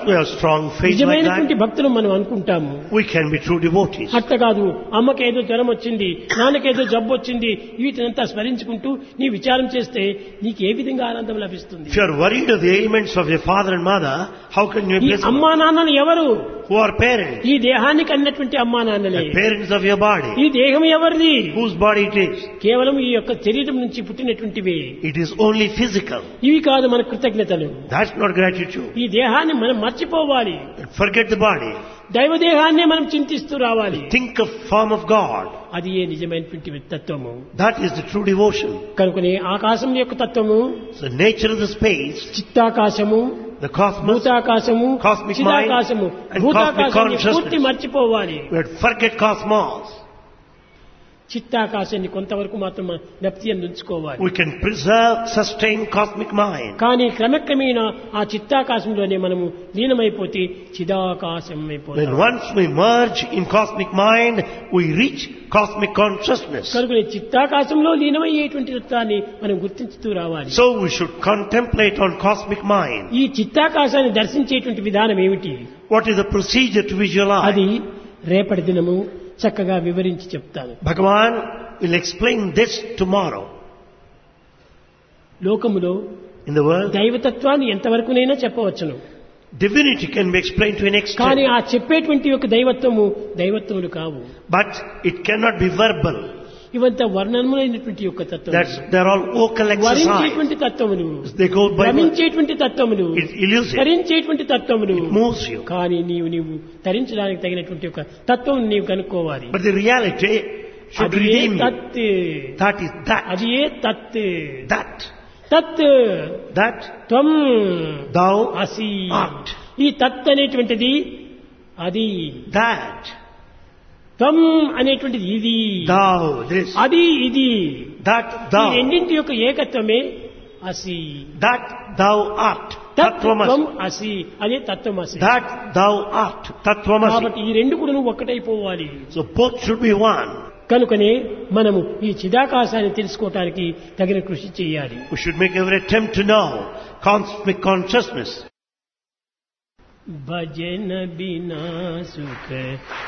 we have strong faith like నిజమైనటువంటి that, భక్తులు మనం అనుకుంటాము we can be true devotees. అట్ట కాదు అమ్మకేదో జ్వరం వచ్చింది నాన్నకేదో జబ్బు వచ్చింది వీటినంతా స్మరించుకుంటూ నీ విచారం చేస్తే నీకు ఏ విధంగా ఆనందం లభిస్తుంది If you are worried of the ailments of your father and mother, how can you ఈ bless అమ్మా నాన్నలు ఎవరు who are parents? ఈ దేహానికి అన్నటువంటి అమ్మా నాన్నలే The parents of your body. ఈ దేహం ఎవరిది Whose body it is? కేవలం ఈ యొక్క శరీరం నుంచి పుట్టినటువంటివే It is only physical. ఇవి కాదు మన కృతజ్ఞతలు That's not gratitude. ఈ దేహాన్ని మనం మర్చిపోవాలి Forget the body. దైవ దేహాన్నే మనం చింతిస్తూ రావాలి Think of form of God. అది ఏ నిజమైనటువంటి తత్వము That is the true devotion. కనుకనే ఆకాశం యొక్క తత్వము The nature of the space, చిత్తాకాశము the cosmos, భూతాకాశము Cosmic mind చిదాకాశము and భూతాకాశాన్ని cosmic పూర్తి consciousness. మర్చిపోవాలి we have to forget cosmos. చిత్తాకాశాన్ని కొంతవరకు మాత్రం మనం జ్ఞప్తి అందు ఉంచుకోవాలి We can preserve, sustain cosmic mind. కానీ క్రమక్రమేణా ఆ చిత్తాకాశంలోనే మనము లీనమైపోతే చిదాకాశం When అయిపోతాం once we merge in cosmic mind, we reach cosmic consciousness. కనుక చిత్తాకాశంలో లీనమయ్యేటువంటి తత్వాన్ని మనం గుర్తించుతూ రావాలి So we should contemplate on cosmic mind. ఈ చిత్తాకాశాన్ని దర్శించేటువంటి విధానం ఏమిటి What is the procedure to visualize? అది రేపటి దినము చక్కగా వివరించి చెప్తాను Bhagavan will explain this tomorrow. లోకములో In the world, దైవతత్వాన్ని ఎంతవరకునైనా చెప్పవచ్చును divinity can be explained to an కానీ extent, ఆ చెప్పేటువంటి యొక్క దైవత్వము దైవత్వములు కావు but it cannot be verbal. ఇవంతా వర్ణనములైనటువంటి యొక్క తత్వం That's they're all vocal exercise. వరించేటువంటి తత్వములు They go by word. భ్రమించేటువంటి తత్వములు It's elusive. ధరించేటువంటి తత్వములు It moves you. కానీ నీవు నీవు ధరించడానికి తగినటువంటి ఒక తత్వం నీవు కనుక్కోవాలి But the reality should అది ఏ redeem you. తత్ That is that. అది ఏ తత్ That. తత్ That త్వం thou అసి art. ఈ తత్ అనేటువంటిది అది That. త్వం అనేటువంటిది ఇది Thou. This. అది ఇది That ఈ thou. రెండింటి యొక్క ఏకత్వమే అసి That thou art. తత్వం Tattvamasi. అసి అదే తత్వం అసి That thou art. Tattvamasi. కాబట్టి ఈ రెండు కూడా నువ్వు ఒక్కటైపోవాలి So both should be one. కనుకనే మనము ఈ చిదాకాశాన్ని తెలుసుకోవటానికి తగిన కృషి చేయాలి We should make every attempt to know cosmic consciousness. భజన బినా సుఖ